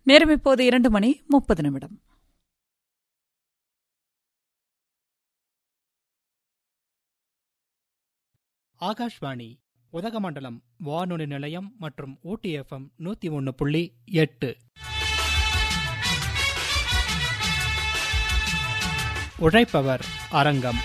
நேரம் இப்போது இரண்டு மணி முப்பது நிமிடம் ஆகாஷ்வாணி உதகமண்டலம் வானொலி நிலையம் மற்றும் ஊட்டி எஃப்எம் நூத்தி ஒன்னு புள்ளி எட்டு உழைப்பவர் அரங்கம்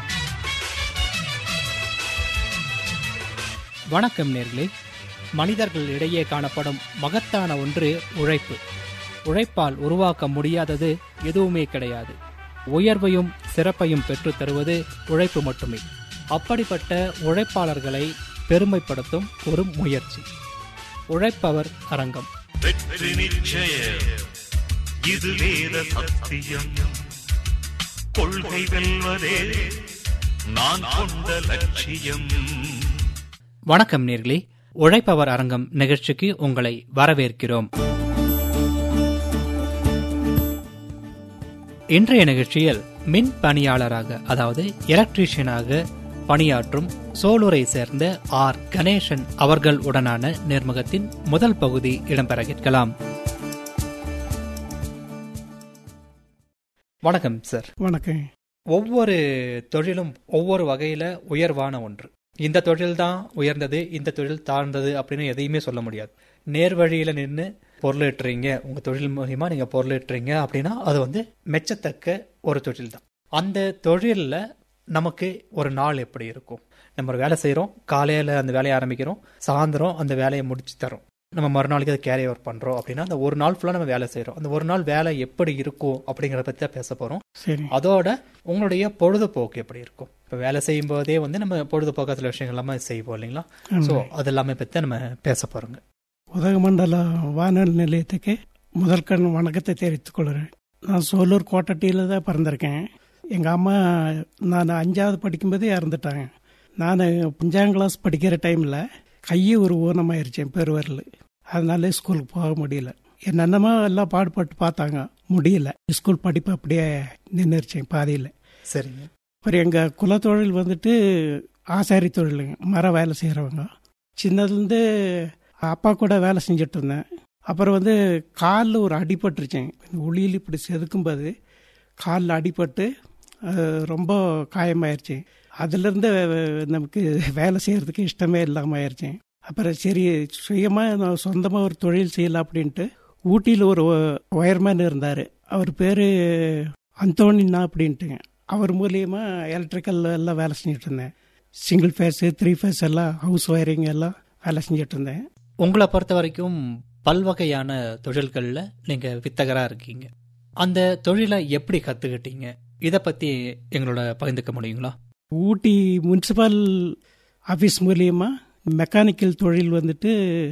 வணக்கம் நேர்களே மனிதர்கள் இடையே காணப்படும் மகத்தான ஒன்று உழைப்பு உழைப்பால் உருவாக்க முடியாதது எதுவுமே கிடையாது உயர்வையும் சிறப்பையும் பெற்றுத் தருவது உழைப்பு மட்டுமே அப்படிப்பட்ட உழைப்பாளர்களை பெருமைப்படுத்தும் ஒரு முயற்சி உழைப்பவர் அரங்கம் வெற்றி நிச்சயம் இது வேத சத்தியம் கொள்கை வெல்வதே நான் கொண்ட லட்சியம் வணக்கம் நேர்களே உழைப்பவர் அரங்கம் நிகழ்ச்சிக்கு உங்களை வரவேற்கிறோம் இன்றைய நிகழ்ச்சியில் மின் பணியாளராக அதாவது எலக்ட்ரீஷியனாக பணியாற்றும் சோலூரை சேர்ந்த ஆர் கணேசன் அவர்கள் உடனான நேர்முகத்தின் முதல் பகுதி இடம்பெற கேட்கலாம் வணக்கம் சார் வணக்கம் ஒவ்வொரு தொழிலும் ஒவ்வொரு வகையில உயர்வான ஒன்று இந்த தொழில் தான் உயர்ந்தது இந்த தொழில் தாழ்ந்தது அப்படின்னு எதையுமே சொல்ல முடியாது நேர் வழியில நின்று பொருளேற்றுறீங்க உங்க தொழில் மூலியமா நீங்க பொருளேற்றுறீங்க அப்படின்னா அது வந்து மெச்சத்தக்க ஒரு தொழில் தான் அந்த தொழில்ல நமக்கு ஒரு நாள் எப்படி இருக்கும் நம்ம ஒரு வேலை செய்றோம் காலையில அந்த வேலையை ஆரம்பிக்கிறோம் சாயந்தரம் அந்த வேலையை முடிச்சு தரோம் நம்ம மறுநாளைக்கு அதை கேரி ஓவர் பண்றோம் அப்படின்னா அந்த ஒரு நாள் ஃபுல்லா நம்ம வேலை செய்றோம் அந்த ஒரு நாள் வேலை எப்படி இருக்கும் அப்படிங்கறத பத்தி தான் பேச போறோம் சரி அதோட உங்களுடைய பொழுதுபோக்கு எப்படி இருக்கும் இப்போ வேலை செய்யும் போதே வந்து நம்ம பொழுதுபோக்கு சில விஷயங்கள் எல்லாமே செய்வோம் இல்லைங்களா ஸோ அது எல்லாமே பற்றி நம்ம பேச போறோங்க உதகமண்டல வானொலி நிலையத்துக்கு முதல் கண் வணக்கத்தை தெரிவித்துக் கொள்கிறேன் நான் சோலூர் கோட்டட்டியில் தான் பிறந்திருக்கேன் எங்கள் அம்மா நான் அஞ்சாவது படிக்கும்போதே இறந்துட்டாங்க நான் அஞ்சாம் கிளாஸ் படிக்கிற டைமில் கையை ஒரு ஊனமாயிருச்சேன் பெருவரில் அதனால ஸ்கூலுக்கு போக முடியல என் அண்ணமா எல்லாம் பாடுபட்டு பார்த்தாங்க முடியல ஸ்கூல் படிப்பு அப்படியே நின்றுச்சேன் பாதியில் சரிங்க அப்புறம் எங்கள் குலத்தொழில் வந்துட்டு ஆசாரி தொழிலுங்க மர வேலை செய்கிறவங்க சின்னதுலேருந்து அப்பா கூட வேலை செஞ்சுட்டு இருந்தேன் அப்புறம் வந்து காலில் ஒரு அடிபட்டுருச்சேன் உளியில் இப்படி செதுக்கும்போது காலில் அடிபட்டு அது ரொம்ப காயமாயிருச்சு அதுலேருந்து நமக்கு வேலை செய்கிறதுக்கு இஷ்டமே இல்லாமல் ஆயிடுச்சேன் அப்புறம் சரி சுயமாக நான் சொந்தமாக ஒரு தொழில் செய்யலாம் அப்படின்ட்டு ஊட்டியில் ஒரு ஒயர்மேன் இருந்தார் அவர் பேர் அந்தோனினா அப்படின்ட்டுங்க அவர் மூலியமா எலக்ட்ரிக்கல் எல்லாம் வேலை செஞ்சுட்டு இருந்தேன் சிங்கிள் ஃபேஸ் த்ரீ ஃபேஸ் எல்லாம் ஹவுஸ் ஒயரிங் எல்லாம் வேலை செஞ்சுட்டு இருந்தேன் உங்களை பொறுத்த வரைக்கும் பல்வகையான தொழில்களில் நீங்க வித்தகரா இருக்கீங்க அந்த தொழிலை எப்படி கத்துக்கிட்டீங்க இதை பத்தி எங்களோட பகிர்ந்துக்க முடியுங்களா ஊட்டி முனிசிபல் ஆஃபீஸ் மூலியமா மெக்கானிக்கல் தொழில் வந்துட்டு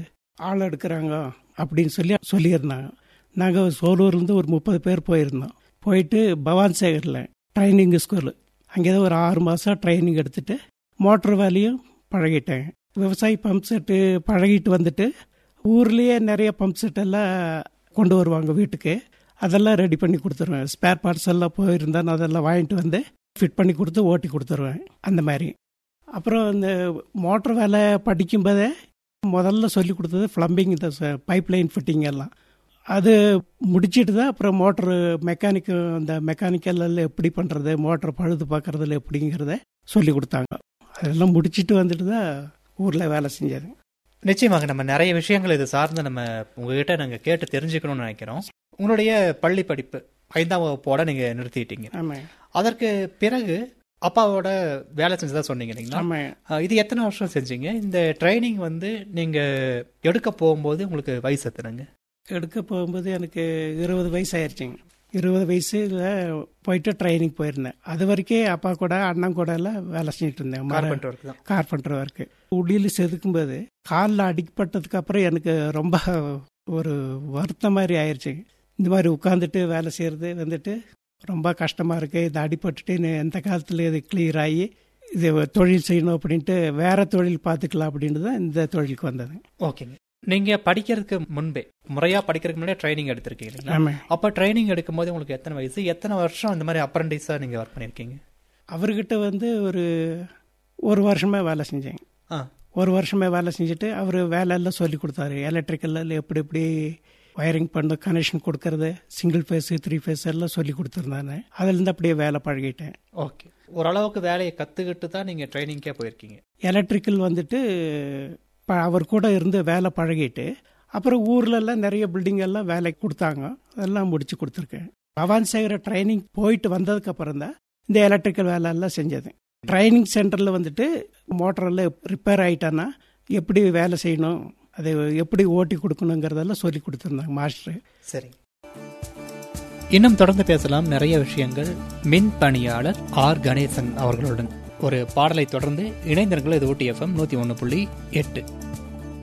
ஆள் எடுக்கிறாங்க அப்படின்னு சொல்லி சொல்லியிருந்தாங்க நாங்கள் சோலூர்லேருந்து ஒரு முப்பது பேர் போயிருந்தோம் போயிட்டு பவான் சேகரில் ட்ரைனிங் ஸ்கூலு அங்கே தான் ஒரு ஆறு மாதம் ட்ரைனிங் எடுத்துட்டு மோட்டர் வேலையும் பழகிட்டேன் விவசாய பம்ப் செட்டு பழகிட்டு வந்துட்டு ஊர்லேயே நிறைய பம்ப் செட் எல்லாம் கொண்டு வருவாங்க வீட்டுக்கு அதெல்லாம் ரெடி பண்ணி கொடுத்துருவேன் ஸ்பேர் பார்ட்ஸ் எல்லாம் போயிருந்தா நான் அதெல்லாம் வாங்கிட்டு வந்து ஃபிட் பண்ணி கொடுத்து ஓட்டி கொடுத்துருவேன் அந்த மாதிரி அப்புறம் இந்த மோட்டர் வேலை படிக்கும்போதே முதல்ல சொல்லி கொடுத்தது ஃப்ளம்பிங் இந்த பைப் லைன் ஃபிட்டிங் எல்லாம் அது முடிச்சிட்டு தான் அப்புறம் மோட்ரு மெக்கானிக் இந்த மெக்கானிக்கல் எல்லாம் எப்படி பண்ணுறது மோட்டர் பழுது பார்க்கறதுல எப்படிங்கிறத சொல்லி கொடுத்தாங்க அதெல்லாம் முடிச்சிட்டு வந்துட்டு தான் ஊரில் வேலை செஞ்சது நிச்சயமாக நம்ம நிறைய விஷயங்கள் இது சார்ந்து நம்ம உங்ககிட்ட நாங்க கேட்டு தெரிஞ்சுக்கணும்னு நினைக்கிறோம் உங்களுடைய பள்ளி படிப்பு ஐந்தாம் வகுப்போட நீங்க நிறுத்திட்டீங்க ஆமாம் அதற்கு பிறகு அப்பாவோட வேலை செஞ்சதா சொன்னீங்க இல்லைங்களா ஆமாம் அஹ் இது எத்தனை வருஷம் செஞ்சீங்க இந்த ட்ரைனிங் வந்து நீங்க எடுக்க போகும்போது உங்களுக்கு வயசு எத்தனைங்க எடுக்க போகும்போது எனக்கு இருபது வயசு ஆயிடுச்சுங்க இருபது வயசுல போயிட்டு ட்ரைனிங் போயிருந்தேன் அது வரைக்கும் அப்பா கூட அண்ணன் கூட எல்லாம் வேலை செஞ்சுட்டு இருந்தேன் மர கார்பெண்டர் ஒர்க் தான் கார்பெண்டர் ஒர்க்கு உளியில் செதுக்கும்போது காலில் அடிப்பட்டதுக்கு அப்புறம் எனக்கு ரொம்ப ஒரு வருத்தம் மாதிரி ஆயிடுச்சு இந்த மாதிரி உட்காந்துட்டு வேலை செய்யறது வந்துட்டு ரொம்ப கஷ்டமா இருக்கு இது அடிபட்டுட்டு இன்னும் எந்த காலத்துல இது கிளியர் ஆகி இது தொழில் செய்யணும் அப்படின்ட்டு வேற தொழில் பார்த்துக்கலாம் அப்படின்ட்டு தான் இந்த தொழிலுக்கு வந்தது ஓகேங்க நீங்க படிக்கிறதுக்கு முன்பே முறையா படிக்கிறதுக்கு முன்னாடியே ட்ரைனிங் எடுத்திருக்கீங்க இல்லைங்களா ஆமாம் அப்ப ட்ரைனிங் எடுக்கும்போது உங்களுக்கு எத்தனை வயசு எத்தனை வருஷம் இந்த மாதிரி அப்ரண்டிஸா நீங்க ஒர்க் பண்ணிருக்கீங்க அவர்கிட்ட வந்து ஒரு ஒரு வருஷமா வேலை செஞ்சேன் ஆ ஒரு வருஷமே வேலை செஞ்சுட்டு அவர் வேலை எல்லாம் சொல்லி கொடுத்தாரு எலக்ட்ரிக்கல் எப்படி எப்படி வயரிங் பண்ண கனெக்ஷன் கொடுக்கறது சிங்கிள் ஃபேஸ் த்ரீ ஃபேஸ் எல்லாம் சொல்லி கொடுத்துருந்தானே அதுலேருந்து அப்படியே வேலை பழகிட்டேன் ஓகே ஓரளவுக்கு வேலையை கத்துக்கிட்டு தான் நீங்க ட்ரைனிங்கே போயிருக்கீங்க எலக்ட்ரிக்கல் வந்துட்டு ப- அவர் கூட இருந்து வேலை பழகிட்டு அப்புறம் ஊர்ல எல்லாம் நிறைய பில்டிங் எல்லாம் வேலைக்கு கொடுத்தாங்க அதெல்லாம் முடிச்சு கொடுத்துருக்கேன் பவான் சேகர ட்ரைனிங் போயிட்டு வந்ததுக்கு அப்புறம் தான் இந்த எலக்ட்ரிக்கல் வேலை எல்லாம் செஞ்சது ட்ரைனிங் சென்டர்ல வந்துட்டு மோட்டரெல்லாம் ரிப்பேர் ஆயிட்டான்னா எப்படி வேலை செய்யணும் அதை எப்படி ஓட்டி கொடுக்கணுங்கிறதெல்லாம் சொல்லி கொடுத்துருந்தாங்க மாஸ்டர் சரி இன்னும் தொடர்ந்து பேசலாம் நிறைய விஷயங்கள் மின் பணியாளர் ஆர் கணேசன் அவர்களுடன் ஒரு பாடலை தொடர்ந்து இணைந்திருங்கள் இது ஊட்டி எஃப்எம் நூத்தி ஒன்று புள்ளி எட்டு